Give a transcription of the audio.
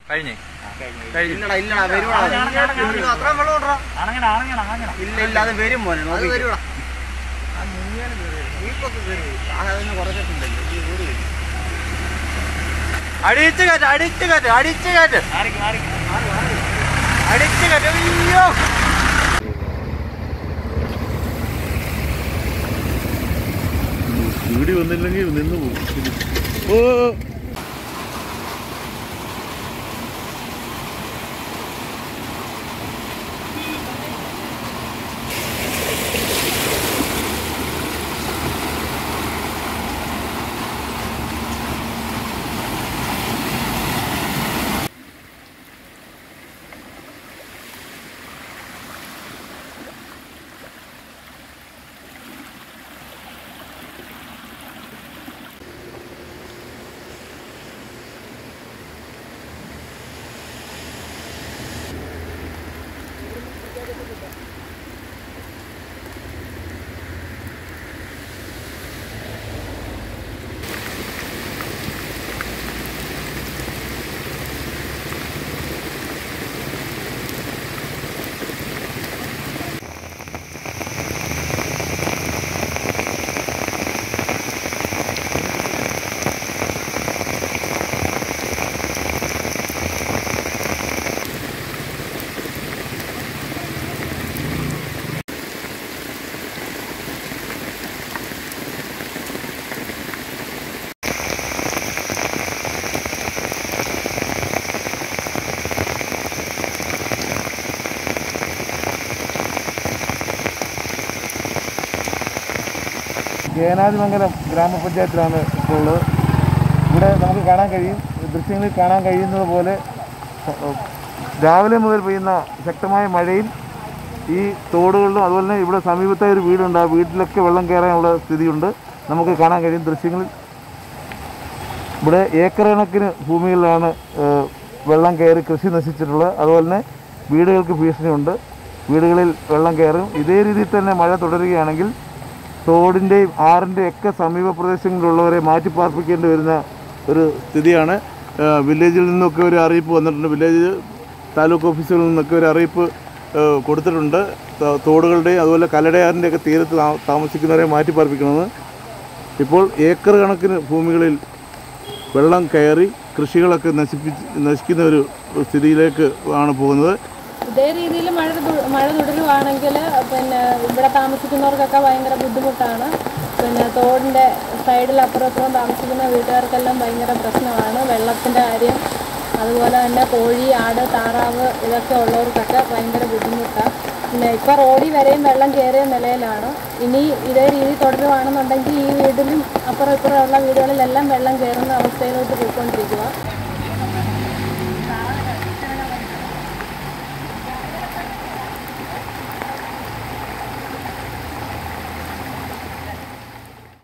കഴിഞ്ഞേ ഇല്ലടാ ഇല്ലടാ വരുവാ അത്രയും വെള്ളം ഉണ്ടോ അണങ്ങണ അണങ്ങണ അണങ്ങണ ഇല്ല ഇല്ല അത് വരും മോനെ നോക്കി വരുവാ വീപ്പൊക്കെ കയറി അതിന് കുറച്ചിട്ടുണ്ടല്ലോ ഈ വീട് വരും അടിച്ചു കയറ്റ് അടിച്ചു കയറ്റ് അടിച്ചു കയറ്റ് മാറിക്ക് മാറിക്ക് അടിച്ചു കയറ്റ് അയ്യോ വീടി വന്നില്ലെങ്കിൽ നിന്ന് പോകും ഓ കേനാദിമംഗലം ഗ്രാമപഞ്ചായത്തിലാണ് ഇപ്പോൾ ഉള്ളത് ഇവിടെ നമുക്ക് കാണാൻ കഴിയും ദൃശ്യങ്ങളിൽ കാണാൻ കഴിയുന്നത് പോലെ ഏഹ്, രാവിലെ മുതൽ പെയ്യുന്ന ശക്തമായ മഴയിൽ ഈ തോടുകളിലും അതുപോലെ തന്നെ ഇവിടെ സമീപത്തായ ഒരു വീടുണ്ട് ആ വീട്ടിലൊക്കെ വെള്ളം കയറാനുള്ള സ്ഥിതിയുണ്ട് നമുക്ക് കാണാൻ കഴിയും ദൃശ്യങ്ങളിൽ ഇവിടെ ഏക്കർ കണക്കിന് ഭൂമികളിലാണ് ഏഹ്, വെള്ളം കയറി കൃഷി നശിച്ചിട്ടുള്ളത് അതുപോലെ തന്നെ വീടുകൾക്ക് ഭീഷണിയുണ്ട് വീടുകളിൽ വെള്ളം കയറും ഇതേ രീതിയിൽ തന്നെ മഴ തുടരുകയാണെങ്കിൽ തോടിൻ്റെയും ആറിൻ്റെയും ഒക്കെ സമീപ പ്രദേശങ്ങളിലുള്ളവരെ മാറ്റി പാർപ്പിക്കേണ്ടി വരുന്ന ഒരു സ്ഥിതിയാണ് ഏഹ്, വില്ലേജിൽ നിന്നൊക്കെ ഒരു അറിയിപ്പ് വന്നിട്ടുണ്ട് വില്ലേജ് താലൂക്ക് ഓഫീസുകളിൽ നിന്നൊക്കെ ഒരു അറിയിപ്പ് ഏഹ്, കൊടുത്തിട്ടുണ്ട് ത- തോടുകളുടെയും അതുപോലെ കല്ലടയാറിൻ്റെയൊക്കെ തീരത്ത് താ- താമസിക്കുന്നവരെ മാറ്റി പാർപ്പിക്കണമെന്ന് ഇപ്പോൾ ഏക്കർ കണക്കിന് ഭൂമികളിൽ വെള്ളം കയറി കൃഷികളൊക്കെ നശിപ്പിച്ച് നശിക്കുന്ന ഒരു സ്ഥിതിയിലേക്ക് ആണ് പോകുന്നത് ഇതേ രീതിയിൽ മഴ തു- മഴ തുടരുവാണെങ്കിൽ പിന്നെ ഇവിടെ താമസിക്കുന്നവർക്കൊക്കെ ഭയങ്കര ബുദ്ധിമുട്ടാണ് പിന്നെ തോടിൻ്റെ സൈഡിൽ അപ്പുറം ഇപ്പുറം താമസിക്കുന്ന വീട്ടുകാർക്കെല്ലാം ഭയങ്കര പ്രശ്നമാണ് വെള്ളത്തിൻ്റെ കാര്യം അതുപോലെ തന്നെ കോഴി ആട് താറാവ് ഇതൊക്കെ ഉള്ളവർക്കൊക്കെ ഭയങ്കര ബുദ്ധിമുട്ടാണ് പിന്നെ ഇപ്പോൾ റോഡിൽ വരെയും വെള്ളം കയറിയ നിലയിലാണ് ഇനി ഇതേ രീതി തുടരുവാണെന്നുണ്ടെങ്കിൽ ഈ വീട്ടിലും അപ്പുറം ഇപ്പുറം ഉള്ള വീടുകളിലെല്ലാം വെള്ളം കയറുന്ന അവസ്ഥയിലോട്ട് പോയിക്കൊണ്ടിരിക്കുക